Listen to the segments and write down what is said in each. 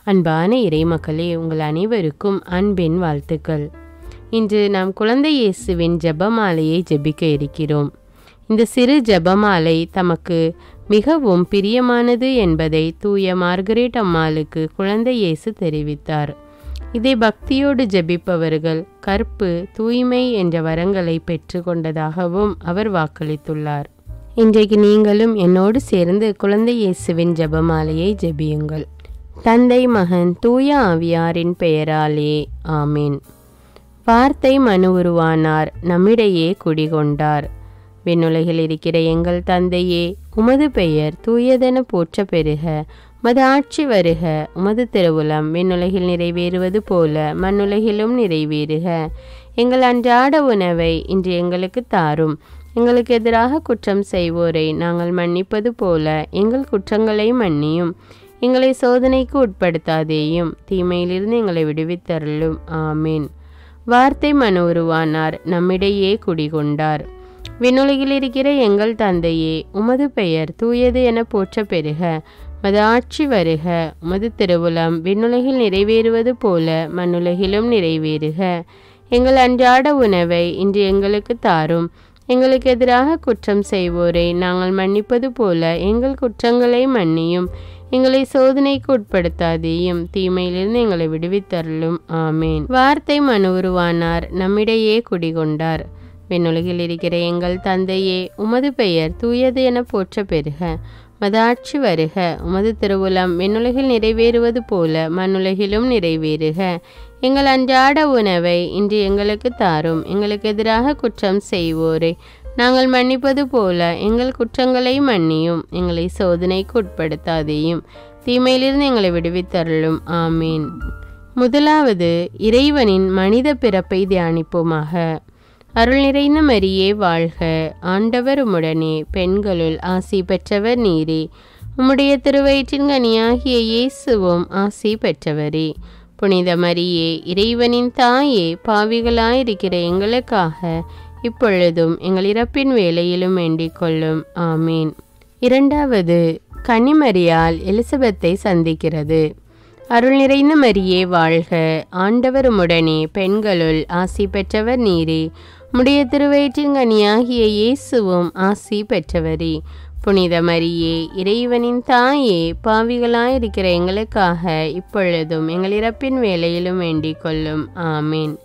அன்பான இறைமக்களே உங்கள் அனைவருக்கும் அன்பின் வாழ்த்துக்கள் இன்று நாம் குழந்தை இயேசுவின் ஜெபமாலையை ஜெபிக்க இருக்கிறோம் இந்த சிறு ஜெபமாலை தமக்கு மிகவும் பிரியமானது என்பதை தூய மார்கரெட் அம்மாளுக்கு குழந்தை இயேசு தெரிவித்தார் இதை பக்தியோடு ஜெபிப்பவர்கள் கற்பு தூய்மை என்ற வரங்களை பெற்றுக்கொண்டதாகவும் அவர் வாக்களித்துள்ளார் இன்றைக்கு நீங்களும் என்னோடு சேர்ந்து குழந்தை இயேசுவின் ஜெபமாலையை ஜெபியுங்கள் தந்தை மகன் தூய ஆவியாரின் பெயராலே ஆமீன் வார்த்தை மனு உருவானார் நம்மிடையே குடிகொண்டார் விண்ணுலகில் இருக்கிற எங்கள் தந்தையே உமது பெயர் தூயதென போற்ற பெறுக மது ஆட்சி வருக உமது திருவுளம் விண்ணுலகில் நிறைவேறுவது போல மண்ணுலகிலும் நிறைவேறுக எங்கள் அன்றாட உணவை இன்று எங்களுக்கு தாரும் எங்களுக்கு எதிராக குற்றம் செய்வோரை நாங்கள் மன்னிப்பது போல எங்கள் குற்றங்களை மன்னியும் எங்களை சோதனைக்கு உட்படுத்தாதேயும் தீமையிலிருந்து எங்களை விடுவித்தருளும் ஆமீன் வார்த்தை மனு உருவானார் நம்மிடையே குடிகொண்டார் விண்ணுலகில் இருக்கிற எங்கள் தந்தையே உமது பெயர் தூயது என போற்ற பெறுக மது ஆட்சி வருக உமது திருவுளம் விண்ணுலகில் நிறைவேறுவது போல மண்ணுலகிலும் நிறைவேறுக எங்கள் அன்றாட உணவை இன்று எங்களுக்கு தாரும் எங்களுக்கு எதிராக குற்றம் செய்வோரை நாங்கள் மன்னிப்பது போல எங்கள் குற்றங்களை மன்னியும் எங்களை சோதனைக்கு உட்படுத்தாதேயும் தீமையிலிருந்து எங்களை விடுவித்தருளும் ஆமேன் வார்த்தை மனு உருவானார் நம்மிடையே குடிகொண்டார் விண்ணுலகில் இருக்கிற எங்கள் தந்தையே உமது பெயர் தூயது என போற்ற பெறுக மதாட்சி வருக உமது திருவுளம் விண்ணுலகில் நிறைவேறுவது போல மண்ணுலகிலும் நிறைவேறுக எங்கள் அன்றாட உணவை இன்று எங்களுக்கு தாரும் எங்களுக்கு எதிராக குற்றம் செய்வோரை நாங்கள் மன்னிப்பது போல எங்கள் குற்றங்களை மன்னியும் எங்களை சோதனைக்கு உட்படுத்தாதேயும் தீமையிலிருந்து எங்களை விடுவித்தருளும் ஆமீன் முதலாவது இறைவனின் மனித பிறப்பை தியானிப்போமாக அருள் நிறைந்த மரியே வாழ்க ஆண்டவர் உம்முடனே பெண்களுள் ஆசி பெற்றவர் நீரே உம்முடைய திருவயிற்றின் கனியாகிய இயேசுவும் ஆசி பெற்றவரே புனித மரியே இறைவனின் தாயே பாவிகளாயிருக்கிற எங்களுக்காக இப்பொழுதும் எங்கள் இறப்பின் வேலையிலும் வேண்டிக் கொள்ளும் ஆமீன் இரண்டாவது கன்னிமரியால் எலிசபெத்தை சந்திக்கிறது அருள் நிறைந்த மரியே வாழ்க ஆண்டவர் உடனே பெண்களுள் ஆசி பெற்றவர் நீரே முடைய திருவயிற்றின் கனியாகிய இயேசுவும் ஆசி பெற்றவரே புனித மரியே இறைவனின் தாயே பாவிகளாயிருக்கிற எங்களுக்காக இப்பொழுதும் எங்கள் இறப்பின் வேலையிலும் வேண்டிக் கொள்ளும் ஆமீன்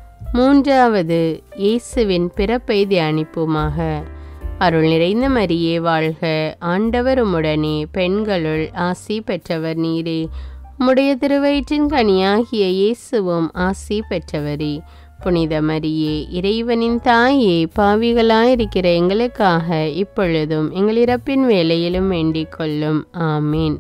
மூன்றாவது இயேசுவின் பிறப்பை தியானிப்போமாக அருள் நிறைந்த மரியே வாழ்க ஆண்டவர் உம்முடனே பெண்களுள் ஆசி பெற்றவர் நீரே உம்முடைய திருவயிற்றின் கனியாகிய இயேசுவும் ஆசி பெற்றவரே புனித மரியே இறைவனின் தாயே பாவிகளாயிருக்கிற எங்களுக்காக இப்பொழுதும் எங்கள் இறப்பின் வேலையிலும் வேண்டிக் கொள்ளும் ஆமீன்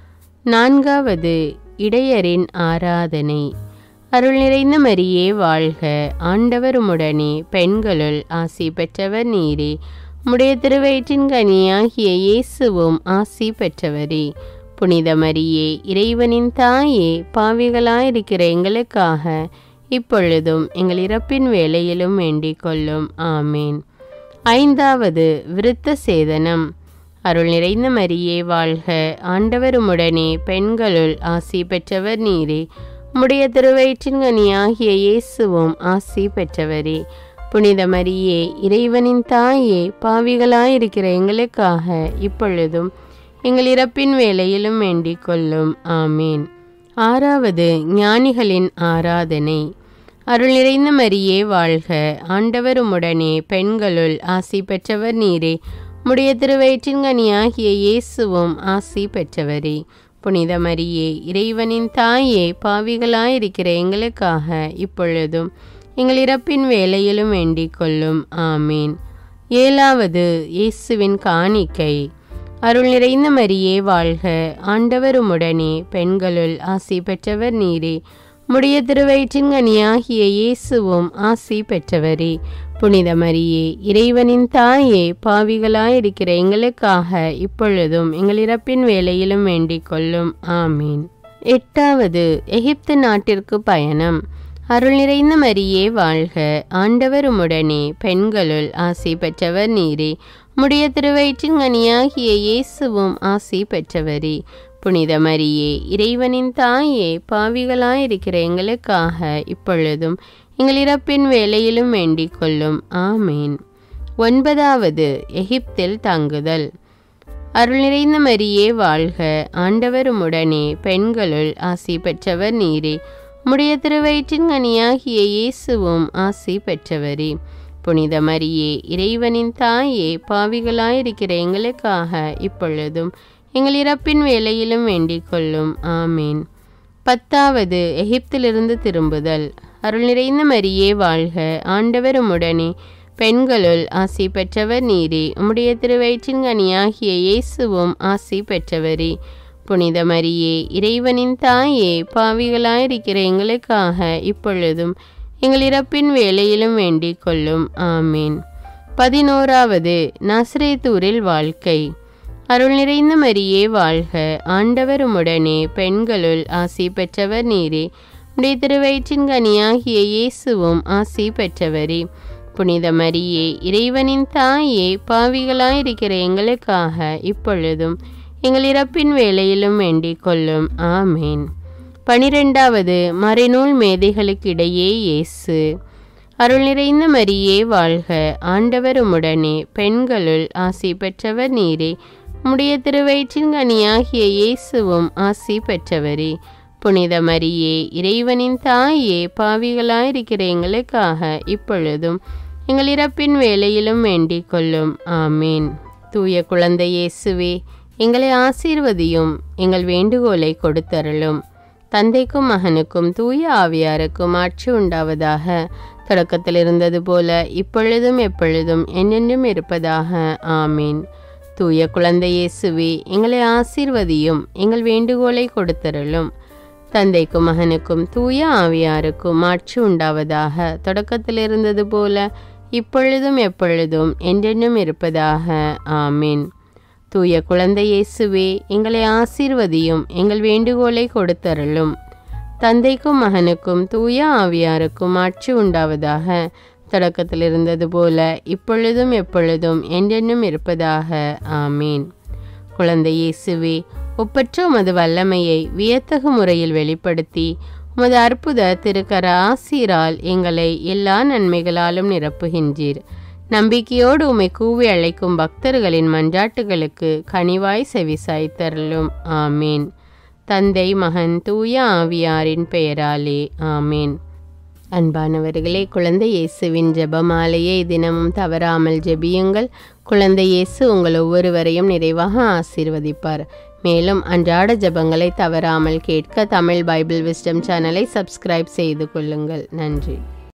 நான்காவது இடையரின் ஆராதனை அருள் நிறைந்த மரியே வாழ்க ஆண்டவர் உம்முடனே பெண்களுள் ஆசி பெற்றவர் நீரே உம்முடைய திருவயிற்றின் கனியாகிய இயேசுவும் ஆசி பெற்றவரே புனித மரியே இறைவனின் தாயே பாவிகளாயிருக்கிற எங்களுக்காக இப்பொழுதும் எங்கள் இறப்பின் வேலையிலும் வேண்டிக் கொள்ளும் ஆமேன் ஐந்தாவது விருத்த சேதனம் அருள் நிறைந்த மரியே வாழ்க ஆண்டவர் உம்முடனே பெண்களுள் ஆசி பெற்றவர் நீரே உம்முடைய திருவயிற்றின் கனியாகிய இயேசுவும் ஆசி பெற்றவரே புனித மரியே இறைவனின் தாயே பாவிகளாயிருக்கிற எங்களுக்காக இப்பொழுதும் எங்கள் இறப்பின் வேலையிலும் வேண்டிக் கொள்ளும் ஆமீன் ஆறாவது ஞானிகளின் ஆராதனை அருள் நிறைந்த மரியே வாழ்க ஆண்டவர் உம்முடனே பெண்களுள் ஆசி பெற்றவர் நீரே முடைய திருவயிற்றின் கனியாகிய இயேசுவும் ஆசி பெற்றவரே புனித மரியே இறைவனின் தாயே பாவிகளாயிருக்கிற எங்களுக்காக இப்பொழுதும் எங்கள் இறப்பின் வேலையிலும் வேண்டிக் கொள்ளும் ஆமீன் ஏழாவது இயேசுவின் காணிக்கை அருள் நிறைந்த மரியே வாழ்க ஆண்டவர் உம்முடனே பெண்களுள் ஆசி பெற்றவர் நீரே முடைய திருவயிற்றின் கனியாகிய இயேசுவும் ஆசி பெற்றவரே புனித மரியே இறைவனின் தாயே பாவிகளாயிருக்கிற எங்களுக்காக இப்பொழுதும் எங்கள் இறப்பின் வேலையிலும் வேண்டிக் கொள்ளும் ஆமீன் எட்டாவது எகிப்து நாட்டிற்கு பயணம் அருள் நிறைந்த மரியே வாழ்க ஆண்டவர் உம்முடனே பெண்களுள் ஆசி பெற்றவர் நீரே முடைய திருவயிற்றின் கனியாகிய இயேசுவும் ஆசி பெற்றவரே புனித மரியே இறைவனின் தாயே பாவிகளாயிருக்கிற எங்களுக்காக இப்பொழுதும் எங்கள் இறப்பின் வேலையிலும் வேண்டிக் கொள்ளும் ஆமேன் ஒன்பதாவது எகிப்தில் தங்குதல் அருள் நிறைந்த மரியே வாழ்க ஆண்டவர் உடனே பெண்களுள் ஆசி பெற்றவர் நீரே உம்முடைய திருவயிற்றின் கனியாகிய இயேசுவும் ஆசி பெற்றவரே புனித மரியே இறைவனின் தாயே பாவிகளாயிருக்கிற எங்களுக்காக இப்பொழுதும் எங்கள் இறப்பின் வேலையிலும் வேண்டிக் கொள்ளும் ஆமேன் பத்தாவது எகிப்திலிருந்து திரும்புதல் அருள் நிறைந்த மரியே வாழ்க ஆண்டவர் உம்முடனே பெண்களுள் ஆசி பெற்றவர் நீரே உம்முடைய திருவயிற்றின் கனியாகிய இயேசுவும் ஆசி பெற்றவரே புனித மரியே இறைவனின் தாயே பாவிகளாயிருக்கிற எங்களுக்காக இப்பொழுதும் எங்கள் இறப்பின் வேலையிலும் வேண்டிக் கொள்ளும் ஆமேன் பதினோராவது நஸ்ரேத்தூரில் வாழ்க்கை அருள் நிறைந்த மரியே வாழ்க ஆண்டவர் உம்முடனே பெண்களுள் ஆசி பெற்றவர் நீரே உடைய திருவயிற்றின் கனியாகிய இயேசுவும் ஆசி பெற்றவரே புனித மரியே இறைவனின் தாயே பாவிகளாயிருக்கிற எங்களுக்காக இப்பொழுதும் எங்கள் இறப்பின் வேலையிலும் வேண்டிக் கொள்ளும் ஆமேன் பனிரெண்டாவது மறைநூல் மேதைகளுக்கிடையே இயேசு அருள் நிறைந்த மரியே வாழ்க ஆண்டவர் உம்முடனே பெண்களுள் ஆசி பெற்றவர் நீரே உம்முடைய திருவயிற்றின் கனியாகிய இயேசுவும் ஆசி பெற்றவரே புனித மரியே இறைவனின் தாயே பாவிகளாயிருக்கிற எங்களுக்காக இப்பொழுதும் எங்கள் இறப்பின் வேலையிலும் வேண்டிக் கொள்ளும் ஆமேன் தூய குழந்தை இயேசுவே எங்களை ஆசீர்வதியும் எங்கள் வேண்டுகோளை கொடுத்தருளும் தந்தைக்கும் மகனுக்கும் தூய ஆவியாருக்கும் ஆட்சி உண்டாவதாக தொடக்கத்தில் இருந்தது போல இப்பொழுதும் எப்பொழுதும் என்னென்றும் இருப்பதாக ஆமீன் தூய குழந்தை இயேசுவே எங்களை ஆசீர்வதியும் எங்கள் வேண்டுகோளை கொடுத்தருளும் தந்தைக்கும் மகனுக்கும் தூய ஆவியாருக்கும் ஆட்சி உண்டாவதாக தொடக்கத்தில் இருந்தது போல இப்பொழுதும் எப்பொழுதும் என்றென்றும் இருப்பதாக ஆமீன் தூய குழந்தை இயேசுவே எங்களை ஆசீர்வதியும் எங்கள் வேண்டுகோளை கொடுத்தருளும் தந்தைக்கும் மகனுக்கும் தூய ஆவியாருக்கும் ஆட்சி உண்டாவதாக தொடக்கத்தில் இருந்தது போல இப்பொழுதும் எப்பொழுதும் என்றென்றும் இருப்பதாக ஆமீன் குழந்தை இயேசுவே ஒப்பற்ற உமது வல்லமையை வியத்தகு முறையில் வெளிப்படுத்தி உமது அற்புத திருக்கர ஆசீரால் எங்களை எல்லா நன்மைகளாலும் நிரப்புகின்றீர் நம்பிக்கையோடு உமை கூவி அழைக்கும் பக்தர்களின் மன்றாட்டுகளுக்கு கனிவாய் செவிசாய்த்தருளும் ஆமேன் தந்தை மகன் தூய ஆவியாரின் பெயராலே ஆமேன் அன்பானவர்களே குழந்தை இயேசுவின் ஜெபமாலையை தினமும் தவறாமல் ஜெபியுங்கள் குழந்தை இயேசு உங்கள் ஒவ்வொருவரையும் நிறைவாக ஆசீர்வதிப்பார் மேலும் அன்றாட ஜெபங்களை தவறாமல் கேட்க தமிழ் பைபிள் விஸ்டம் சேனலை சப்ஸ்கிரைப் செய்து கொள்ளுங்கள் நன்றி